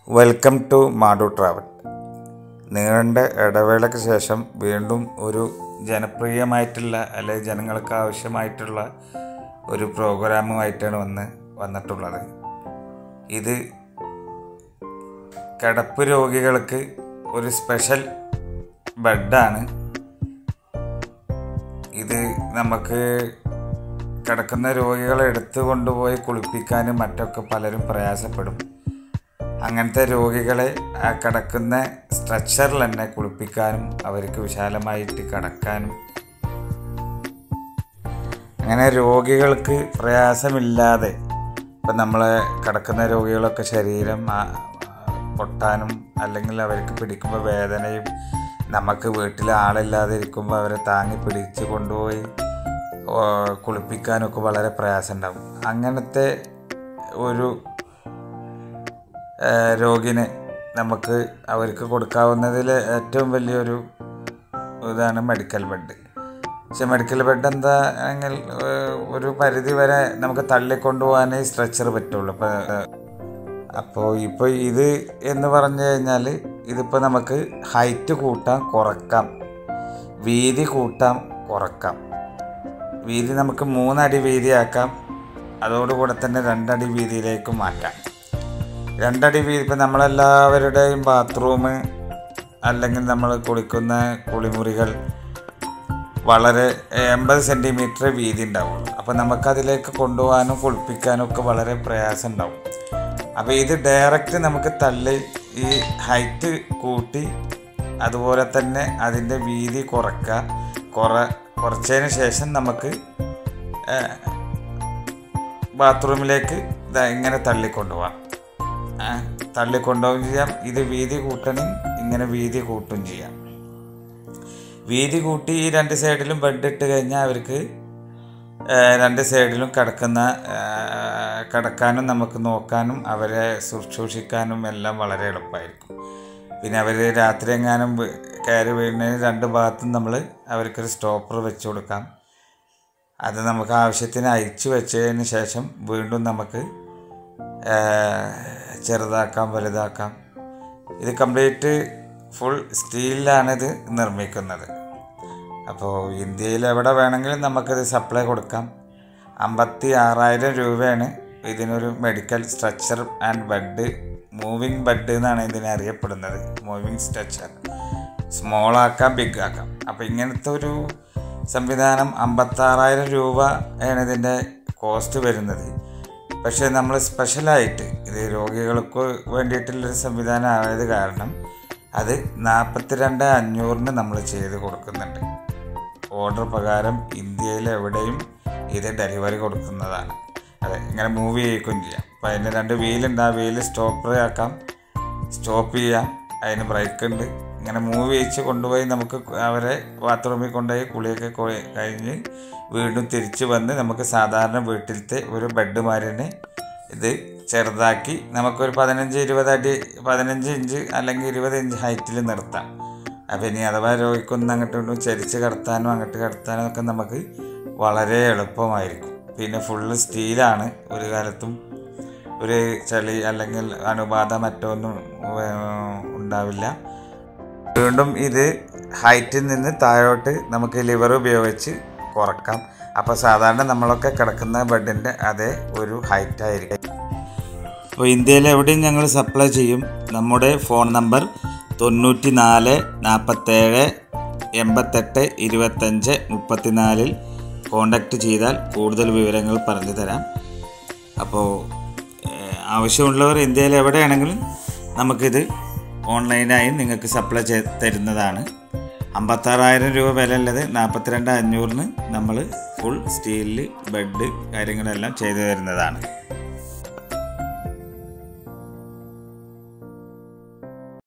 welcome to മാഡു travel നീണ്ട ഇടവേളയ്ക്ക് ശേഷം വീണ്ടും ഒരു ജനപ്രിയമായിട്ടുള്ള അല്ലെങ്കിൽ ജനങ്ങൾക്ക് ആവശ്യമായിട്ടുള്ള ഒരു പ്രോഗ്രാമുമായിട്ടാണ് വന്ന് വന്നിട്ടുള്ളത് ഇത് കിടപ്പ് രോഗികൾക്ക് ഒരു സ്പെഷ്യൽ ബെഡാണ് ഇത് നമുക്ക് കിടക്കുന്ന രോഗികളെ എടുത്തു കൊണ്ടുപോയി കുളിപ്പിക്കാനും മറ്റൊക്കെ പലരും പ്രയാസപ്പെടും അങ്ങനത്തെ രോഗികളെ ആ കിടക്കുന്ന സ്ട്രെച്ചറിൽ തന്നെ കുളിപ്പിക്കാനും അവർക്ക് വിശാലമായിട്ട് കിടക്കാനും അങ്ങനെ രോഗികൾക്ക് പ്രയാസമില്ലാതെ ഇപ്പം നമ്മൾ കിടക്കുന്ന രോഗികളൊക്കെ ശരീരം ആ, പൊട്ടാനും അല്ലെങ്കിൽ അവർക്ക് പിടിക്കുമ്പോൾ വേദനയും നമുക്ക് വീട്ടിൽ ആളില്ലാതെ ഇരിക്കുമ്പോൾ അവരെ താങ്ങി പിടിച്ച് കൊണ്ടുപോയി ഓ, കുളിപ്പിക്കാനൊക്കെ വളരെ പ്രയാസമുണ്ടാകും അങ്ങനത്തെ ഒരു ഏഹ് രോഗിന് നമുക്ക് അവർക്ക് കൊടുക്കാവുന്നതിൽ ഏറ്റവും വലിയൊരു ഇതാണ് മെഡിക്കൽ ബെഡ് പക്ഷെ മെഡിക്കൽ ബെഡ് എന്താ എങ്കിൽ ഏഹ് ഒരു പരിധി വരെ നമുക്ക് തള്ളിക്കൊണ്ടുപോകാനേ സ്ട്രെച്ചർ പറ്റുള്ളൂ ഇപ്പോൾ അപ്പോൾ ഇപ്പോൾ ഇത് എന്ന് പറഞ്ഞു കഴിഞ്ഞാൽ ഇതിപ്പോൾ നമുക്ക് ഹൈറ്റ് കൂട്ടാം കുറക്കാം വീതി കൂട്ടാം കുറക്കാം വീതി നമുക്ക് മൂന്നടി വീതിയാക്കാം അതോടുകൂടെ തന്നെ രണ്ടടി വീതിയിലേക്ക് മാറ്റാം രണ്ടടി വീതി ഇപ്പം നമ്മളെല്ലാവരുടെയും ബാത്റൂം അല്ലെങ്കിൽ നമ്മൾ കുളിക്കുന്ന കുളിമുറികൾ വളരെ എൺപത് സെൻറ്റിമീറ്റർ വീതി ഉണ്ടാവുള്ളൂ അപ്പോൾ നമുക്കതിലേക്ക് കൊണ്ടുപോകാനും കുളിപ്പിക്കാനും ഒക്കെ വളരെ പ്രയാസം ഉണ്ടാവും അപ്പോൾ ഇത് ഡയറക്റ്റ് നമുക്ക് തള്ളി ഈ ഹൈറ്റ് കൂട്ടി അതുപോലെ തന്നെ അതിൻ്റെ വീതി കുറക്കുക കുറ കുറച്ചതിന് ശേഷം നമുക്ക് ഏഹ്, ബാത്റൂമിലേക്ക് ഇതാ ഇങ്ങനെ തള്ളിക്കൊണ്ടുപോകാം ആ, തള്ളിക്കൊണ്ടുപോവുകയും ചെയ്യാം ഇത് വീതി കൂട്ടണം ഇങ്ങനെ വീതി കൂട്ടും ചെയ്യാം വീതി കൂട്ടി ഈ രണ്ട് സൈഡിലും ബെഡ് ഇട്ട് കഴിഞ്ഞാൽ അവർക്ക് ആ, രണ്ട് സൈഡിലും കിടക്കുന്ന ആ, കിടക്കാനും നമുക്ക് നോക്കാനും അവരെ ശുശ്രൂഷിക്കാനും എല്ലാം വളരെ എളുപ്പമായിരിക്കും പിന്നെ അവർ രാത്രി എങ്ങാനും വീ- കയറി വീഴുന്നതിന് രണ്ട് ഭാഗത്തും നമ്മൾ അവർക്കൊരു സ്റ്റോപ്പർ വെച്ച് കൊടുക്കാം അത് നമുക്ക് ആവശ്യത്തിന് അയച്ചു വെച്ചതിന് ശേഷം വീണ്ടും നമുക്ക് ആ, ചെറുതാക്കാം വലുതാക്കാം ഇത് കംപ്ലീറ്റ് ഫുൾ സ്റ്റീലിലാണ് ഇത് നിർമ്മിക്കുന്നത് അപ്പോൾ ഇന്ത്യയിൽ എവിടെ വേണമെങ്കിലും നമുക്കിത് സപ്ലൈ കൊടുക്കാം അമ്പത്തി ആറായിരം രൂപയാണ് ഇതിനൊരു medical structure and bed moving bed എന്നാണ് ഇതിനെ അറിയപ്പെടുന്നത് മൂവിങ് സ്ട്രക്ചർ സ്മോൾ ആക്കാം ബിഗ് ആക്കാം അപ്പോൾ ഇങ്ങനത്തെ ഒരു സംവിധാനം അമ്പത്താറായിരം രൂപ ആണ് ഇതിൻ്റെ കോസ്റ്റ് വരുന്നത് പക്ഷേ നമ്മൾ സ്പെഷ്യലായിട്ട് ഇത് രോഗികൾക്ക് വേണ്ടിയിട്ടുള്ളൊരു സംവിധാനം ആയത് കാരണം അത് നാൽപ്പത്തിരണ്ട് അഞ്ഞൂറിന് നമ്മൾ ചെയ്ത് കൊടുക്കുന്നുണ്ട് ഓർഡർ പ്രകാരം ഇന്ത്യയിൽ എവിടെയും ഇത് ഡെലിവറി കൊടുക്കുന്നതാണ് അതെ ഇങ്ങനെ മൂവ് ചെയ്യിക്കുകയും ചെയ്യാം അപ്പോൾ അതിന് രണ്ട് വീലുണ്ട് ആ വീല് സ്റ്റോപ്പർ ആക്കാം സ്റ്റോപ്പ് ചെയ്യാം അതിന് ബ്രേക്ക് ഉണ്ട് ഇങ്ങനെ മൂവ് ചെയ്യിച്ച് കൊണ്ടുപോയി നമുക്ക് അവരെ ബാത്റൂമിൽ കൊണ്ടുപോയി കുളിയൊക്കെ കൊ- കഴിഞ്ഞ് വീണ്ടും തിരിച്ച് വന്ന് നമുക്ക് സാധാരണ വീട്ടിലത്തെ ഒരു ബെഡ് മാരിനെ ഇത് ചെറുതാക്കി നമുക്കൊരു പതിനഞ്ച് ഇരുപത് അടി പതിനഞ്ച് ഇഞ്ച് അല്ലെങ്കിൽ ഇരുപത് ഇഞ്ച് ഹൈറ്റിൽ നിർത്താം അപ്പം ഇനി അഥവാ രോഗിക്കൊന്ന് അങ്ങോട്ടും ഇങ്ങോട്ടും ചരിച്ച് കടത്താനോ അങ്ങോട്ട് കടത്താനോ ഒക്കെ നമുക്ക് വളരെ എളുപ്പമായിരിക്കും പിന്നെ ഫുള്ള് സ്റ്റീലാണ് ഒരു കാലത്തും ഒരു ചളി അല്ലെങ്കിൽ അണുബാധ മറ്റൊന്നും ഏർ, ഉണ്ടാവില്ല വീണ്ടും ഇത് ഹൈറ്റിൽ നിന്ന് താഴോട്ട് നമുക്ക് ലിവർ ഉപയോഗിച്ച് കുറക്കാം അപ്പോൾ സാധാരണ നമ്മളൊക്കെ കിടക്കുന്ന ബെഡിൻ്റെ അതേ ഒരു ഹൈറ്റ് ആയിരിക്കും അപ്പോൾ ഇന്ത്യയിൽ എവിടെയും ഞങ്ങൾ സപ്ലൈ ചെയ്യും നമ്മുടെ ഫോൺ നമ്പർ തൊണ്ണൂറ്റി നാല് നാൽപ്പത്തേഴ് എൺപത്തെട്ട് ഇരുപത്തഞ്ച് മുപ്പത്തിനാലിൽ കോണ്ടാക്റ്റ് ചെയ്താൽ കൂടുതൽ വിവരങ്ങൾ പറഞ്ഞു തരാം അപ്പോൾ ഏഹ്, ആവശ്യമുള്ളവർ ഇന്ത്യയിൽ എവിടെയാണെങ്കിലും നമുക്കിത് ഓൺലൈനായി നിങ്ങൾക്ക് സപ്ലൈ ചെയ്ത് തരുന്നതാണ് അമ്പത്താറായിരം രൂപ വില ഉള്ളത് നാൽപ്പത്തിരണ്ട് അഞ്ഞൂറിന് നമ്മൾ ഫുൾ സ്റ്റീലിൽ ബെഡ് കാര്യങ്ങളെല്ലാം ചെയ്തു തരുന്നതാണ്